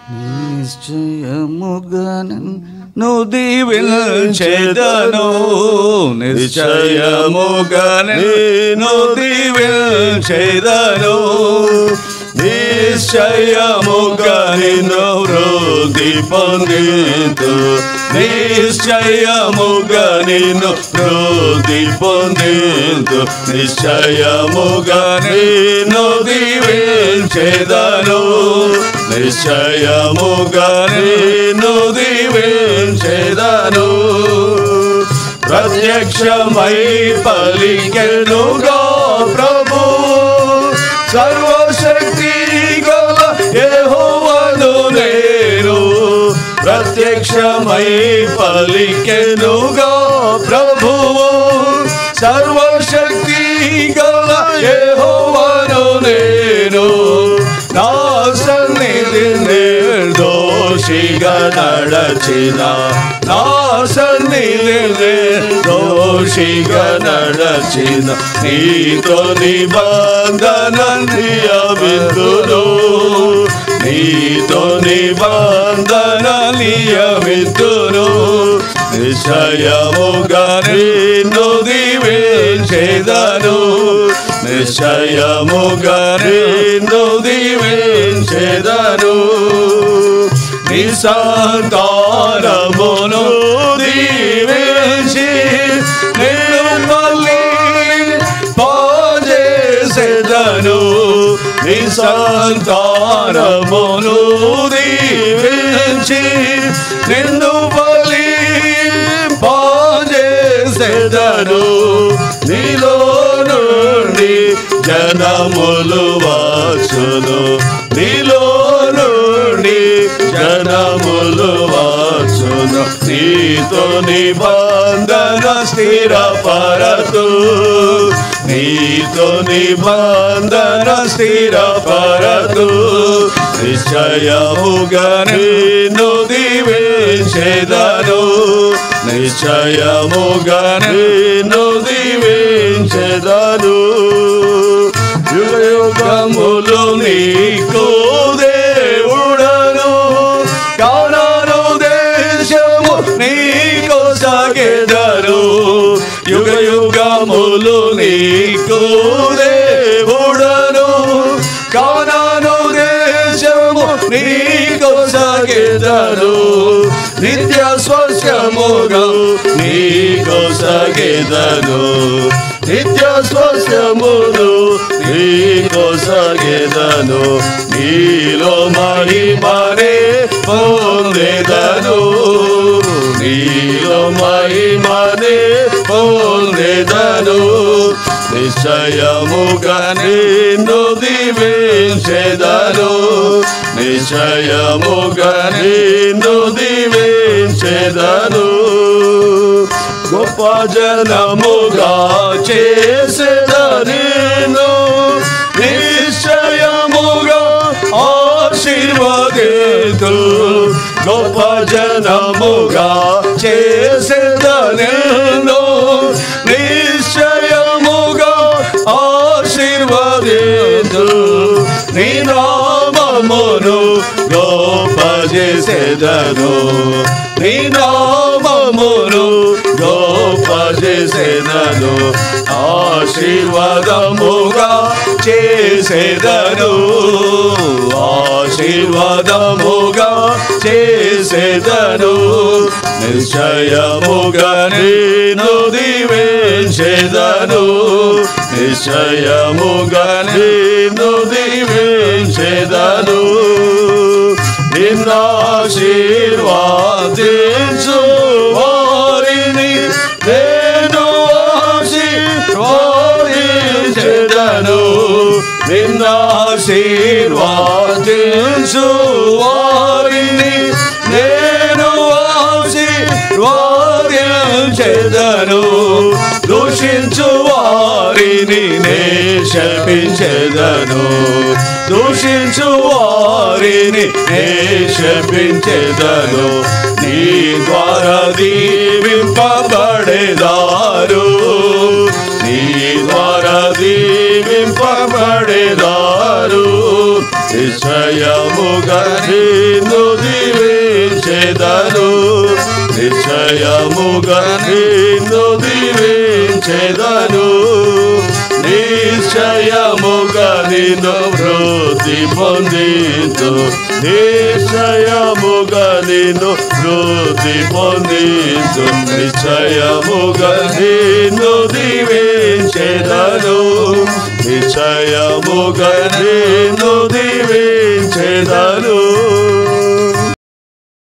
నిశ్చయముగను దీవించెదను నిశ్చయముగను దీవించెదను నిశ్చయముగా నిన్ను వృద్ధి పొందితు నిశ్చయముగా నిన్ను వృద్ధి పొందితు నిశ్చయముగా నిన్ను దీవించెదను నిశ్చయముగా నిన్ను దీవించెదను ప్రత్యక్షమై పలికెనుగా ప్రభు సర్వశక్తి గల యెహోవాను నేను ప్రత్యక్షమై పలికెనుగా ప్రభువు సర్వశక్తి గల యెహోవాను నేను నా సన్నిధి నిర్దోషిగా నడచిన నా సన్నిధి నిర్దోషిగా నడచిన నీతో నిబంధన నియమితును నీతో నిబంధన నియమితును నిశ్చయముగా నిన్ను దీవించేదను నిశ్చయముగా నిన్ను దీవించేదను నిసంతానమును దీవించి నిన్ను మళ్ళీ పాజేసెదను నిసంతానమును దీవించి నిన్ను బలి పాజేసెదను నీలో నుండి జనములు వచ్చును నీలో నుండి జనములు వచ్చును నీతో నిబంధన స్థిరపరతు నీతో నిబంధన స్థిరపరతు నిశ్చయముగా నిన్ను దీవించెదను నిశ్చయముగా నిన్ను దీవించెదను యుగ యుగములు నీకు దేవుడను కానాను దేశము నీకు సాగెదరు యుగ యుగములు నీకు దేవుడను కానాను దేశము నీకు సాగెదరు నిత్య స్వస్యముగా నీకు సాగెదను నిత్య స్వస్యమును నీకు సాగెదను నీలో మహిమనే పొందెదను నీలో మహిమనే పొందెదను నిశ్చయముగా నిన్ను దీవించెదను నిశ్చయముగా నిన్ను దీవించెదను గొప్ప జనముగా చేసేదను నిశ్చయముగా ఆశీర్వదితు గొప్ప జనముగా చేసేదను నిశ్చయముగా ఆశీర్వదితు నీ నామమును గొప్ప చేసేదను నీ నామమును గొప్ప చేసేదను ఆశీర్వాదముగా చేసేదను ఆశీర్వాదముగా చేసేదను నిశ్చయముగా నేను దీవించేదను నిశ్చయముగా నేను దీవించేదను నిన్నాశీర్వాదించు వారిని నేను ఆశీర్వాదించెదను నిన్నాశీర్వాదించు వారిని నేను ఆశీర్వాదించెదను దూషించు వారిని నే శపించెదను దూషించు వారిని నే శపించెదను నీ ద్వారా దీవింపబడేదారు నీ ద్వారా దీవింపబడేదారు నిశ్చయ నిశ్చయముగా నిన్ను దీవించెదను నిశ్చయముగా నిన్ను దీవించెదను నిశ్చయముగా నిన్ను వృద్ధి పొందించు నిశ్చయముగా నిన్ను వృద్ధి పొందించు నిశ్చయముగా నిన్ను దీవించెదను నిశ్చయముగా నిన్ను దీవించెదను